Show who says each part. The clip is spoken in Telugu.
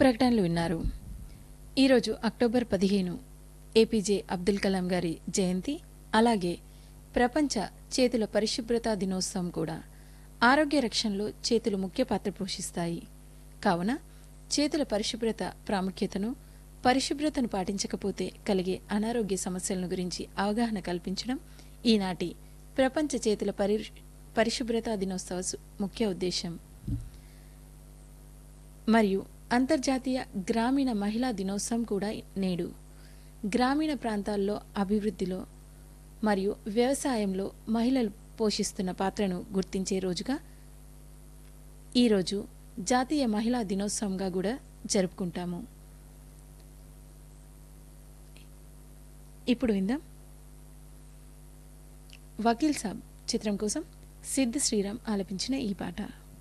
Speaker 1: ప్రకటనలు విన్నారు ఈరోజు అక్టోబర్ పదిహేను ఏపీజే అబ్దుల్ కలాం గారి జయంతి అలాగే ప్రపంచ చేతుల పరిశుభ్రత దినోత్సవం కూడా ఆరోగ్య రక్షణలో చేతులు ముఖ్య పాత్ర పోషిస్తాయి కావున చేతుల పరిశుభ్రత ప్రాముఖ్యతను పరిశుభ్రతను పాటించకపోతే కలిగే అనారోగ్య సమస్యలను గురించి అవగాహన కల్పించడం ఈనాటి ప్రపంచ చేతుల పరి పరిశుభ్రత దినోత్సవ సు- ముఖ్య ఉద్దేశం మరియు అంతర్జాతీయ గ్రామీణ మహిళా దినోత్సవం కూడా నేడు గ్రామీణ ప్రాంతాల్లో అభివృద్ధిలో మరియు వ్యవసాయంలో మహిళలు పోషిస్తున్న పాత్రను గుర్తించే రోజుగా ఈరోజు జాతీయ మహిళా దినోత్సవంగా కూడా జరుపుకుంటాము ఇప్పుడు విందాం వకీల్ సాబ్ చిత్రం కోసం సిద్ధ శ్రీరామ్ ఆలపించిన ఈ పాట